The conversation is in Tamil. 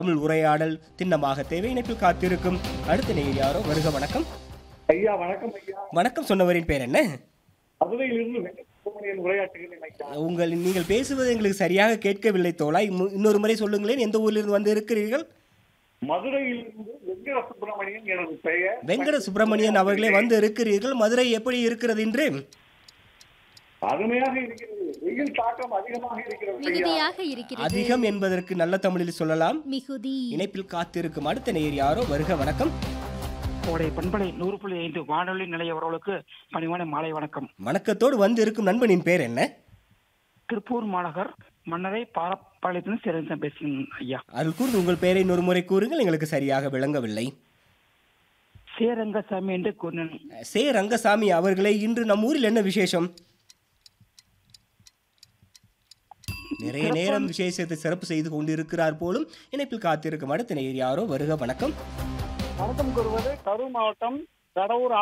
தமிழ் உரையாடல் திண்ணமாக தேவை இணைப்பில் காத்திருக்கும் அடுத்த நேயர் யாரோ வருக வணக்கம் ஐயா வணக்கம் ஐயா வணக்கம் சொன்னவரின் பேர் என்ன மதுரையிலிருந்து வெங்கட்சுமணியன் உரையாற்றுகிறேன் ஐயா உங்கள் நீங்கள் பேசுவது எங்களுக்கு சரியாக கேட்கவில்லை தோழா இம்மு- இன்னொரு முறை சொல்லுங்களேன் எந்த ஊரிலிருந்து வந்து இருக்கிறீர்கள் மதுரையிலிருந்து வெங்கட சுப்பிரமணியன் எனது பெயர் வெங்கட சுப்பிரமணியன் அவர்களே வந்து இருக்கிறீர்கள் மதுரை எப்படி இருக்கிறது என்று அருமையாக இருக்கிறது வெயில் தாக்கம் அதிகமாக இருக்கிறது ஐயா மிகுதியாக இருக்கிறது அதிகம் என்பதற்கு நல்ல தமிழில் சொல்லலாம் மிகுதி இணைப்பில் காத்திருக்கும் அடுத்த நேயர் யாரோ வருக வணக்கம் கோடை பண்பலை நூறு புள்ளி ஐந்து வானொலி நிலையவர்களுக்கு பணிவான மாலை வணக்கம் வணக்கத்தோடு வந்து இருக்கும் நண்பனின் பேர் என்ன திருப்பூர் மாநகர் மன்னரை பாலப்பாளையத்திலிருந்து சிறந்த பேசுகிறேன் ஐயா அருள் கூர்ந்து உங்கள் பெயரை இன்னொரு முறை கூறுங்கள் எங்களுக்கு சரியாக விளங்கவில்லை சேரங்கசாமி என்று கூறினேன் சே ரங்கசாமி அவர்களே இன்று நம் ஊரில் என்ன விசேஷம் நிறைய நேரம் விசேஷத்தை சிறப்பு செய்து கொண்டிருக்கிறார் போலும் இணைப்பில் காத்திருக்கும் அடுத்த நேயர் யாரோ வருக வணக்கம் வணக்கம் கூறுவது கரூர் மாவட்டம் கடவுர்